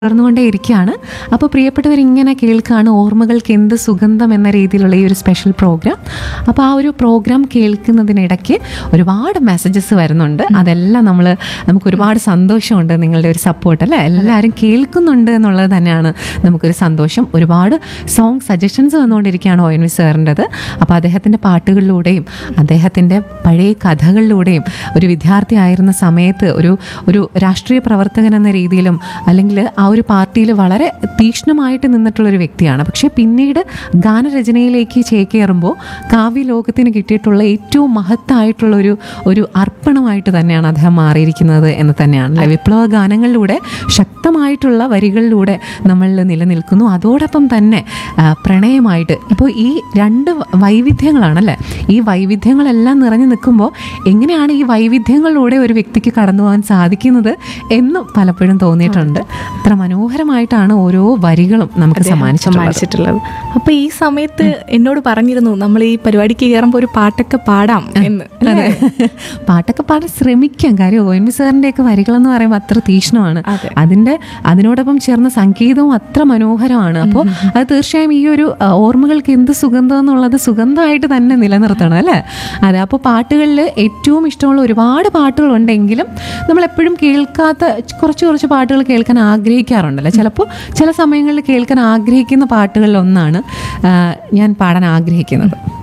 തുടർന്നുകൊണ്ടേ ഇരിക്കുകയാണ് അപ്പോൾ പ്രിയപ്പെട്ടവർ ഇങ്ങനെ കേൾക്കുകയാണ് ഓർമ്മകൾക്ക് എന്ത് സുഗന്ധം എന്ന രീതിയിലുള്ള ഈ ഒരു സ്പെഷ്യൽ പ്രോഗ്രാം അപ്പോൾ ആ ഒരു പ്രോഗ്രാം കേൾക്കുന്നതിനിടയ്ക്ക് ഒരുപാട് മെസ്സേജസ് വരുന്നുണ്ട് അതെല്ലാം നമ്മൾ നമുക്ക് ഒരുപാട് സന്തോഷമുണ്ട് നിങ്ങളുടെ ഒരു സപ്പോർട്ട് അല്ലേ എല്ലാവരും കേൾക്കുന്നുണ്ട് എന്നുള്ളത് തന്നെയാണ് നമുക്കൊരു സന്തോഷം ഒരുപാട് സോങ് സജഷൻസ് വന്നുകൊണ്ടിരിക്കുകയാണ് ഒ എൻ വി സാറിൻ്റെത് അപ്പോൾ അദ്ദേഹത്തിൻ്റെ പാട്ടുകളിലൂടെയും അദ്ദേഹത്തിൻ്റെ പഴയ കഥകളിലൂടെയും ഒരു വിദ്യാർത്ഥി ആയിരുന്ന സമയത്ത് ഒരു ഒരു രാഷ്ട്രീയ പ്രവർത്തകൻ എന്ന രീതിയിലും അല്ലെങ്കിൽ ആ ഒരു പാർട്ടിയിൽ വളരെ തീക്ഷ്ണമായിട്ട് നിന്നിട്ടുള്ളൊരു വ്യക്തിയാണ് പക്ഷേ പിന്നീട് ഗാനരചനയിലേക്ക് ചേക്കേറുമ്പോൾ കാവ്യ ലോകത്തിന് കിട്ടിയിട്ടുള്ള ഏറ്റവും മഹത്തായിട്ടുള്ള ഒരു ഒരു അർപ്പണമായിട്ട് തന്നെയാണ് അദ്ദേഹം മാറിയിരിക്കുന്നത് എന്ന് തന്നെയാണ് അല്ലേ വിപ്ലവ ഗാനങ്ങളിലൂടെ ശക്തമായിട്ടുള്ള വരികളിലൂടെ നമ്മൾ നിലനിൽക്കുന്നു അതോടൊപ്പം തന്നെ ആ, പ്രണയമായിട്ട് ഇപ്പോൾ ഈ രണ്ട് വൈവിധ്യങ്ങളാണല്ലേ ഈ വൈവിധ്യങ്ങളെല്ലാം നിറഞ്ഞു നിൽക്കുമ്പോൾ എങ്ങനെയാണ് ഈ വൈവിധ്യങ്ങളിലൂടെ ഒരു വ്യക്തിക്ക് കടന്നു പോകാൻ സാധിക്കുന്നത് എന്നും പലപ്പോഴും തോന്നിയിട്ടുണ്ട് അത്ര മനോഹരമായിട്ടാണ് ഓരോ വരികളും നമുക്ക് സമ്മാനിച്ചിട്ടുള്ളത് സമ്മാനിച്ചിട്ടുള്ളത് അപ്പൊ ഈ സമയത്ത് എന്നോട് പറഞ്ഞിരുന്നു നമ്മൾ ഈ പരിപാടിക്ക് കയറുമ്പോൾ ഒരു പാട്ടൊക്കെ പാടാം എന്ന് അതെ പാട്ടൊക്കെ പാടാൻ ശ്രമിക്കാം കാര്യം ഒ എൻ വി സാറിൻ്റെ ഒക്കെ വരികളെന്ന് പറയുമ്പോൾ അത്ര തീക്ഷ്ണമാണ് അതെ. അതിൻ്റെ അതിനോടൊപ്പം ചേർന്ന സംഗീതവും അത്ര മനോഹരമാണ് അപ്പോൾ അത് തീർച്ചയായും ഈ ഒരു ആ, ഓർമ്മകൾക്ക് എന്ത് സുഗന്ധം എന്നുള്ളത് സുഗന്ധമായിട്ട് തന്നെ നിലനിർത്തണം അല്ലേ അതെ അപ്പോൾ പാട്ടുകളിൽ ഏറ്റവും ഇഷ്ടമുള്ള ഒരുപാട് പാട്ടുകളുണ്ടെങ്കിലും നമ്മൾ എപ്പോഴും കേൾക്കാത്ത കുറച്ച് കുറച്ച് പാട്ടുകൾ കേൾക്കാൻ ആഗ്രഹിക്കാറുണ്ടല്ലോ ചിലപ്പോൾ ചില സമയങ്ങളിൽ കേൾക്കാൻ ആഗ്രഹിക്കുന്ന പാട്ടുകളിൽ ഒന്നാണ് ആ, ഞാൻ പാടാൻ ആഗ്രഹിക്കുന്നത്